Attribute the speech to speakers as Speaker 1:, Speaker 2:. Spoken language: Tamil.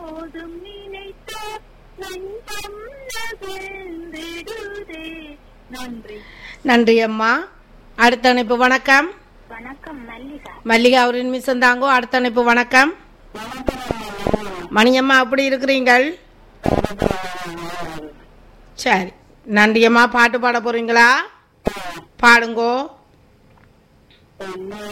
Speaker 1: போதும் நினைத்த நெஞ்சம் நகர்ந்திடுதே நன்றி
Speaker 2: நன்றி அம்மா அடுத்த அணைப்பு வணக்கம்
Speaker 1: வணக்கம் மல்லிகா
Speaker 2: மல்லிகா அவரின் மிஸ் தாங்கோ அடுத்த அணைப்பு வணக்கம் மணியம்மா அப்படி இருக்கிறீங்கள் சரி நன்றி அம்மா பாட்டு பாட போறீங்களா பாடுங்கோ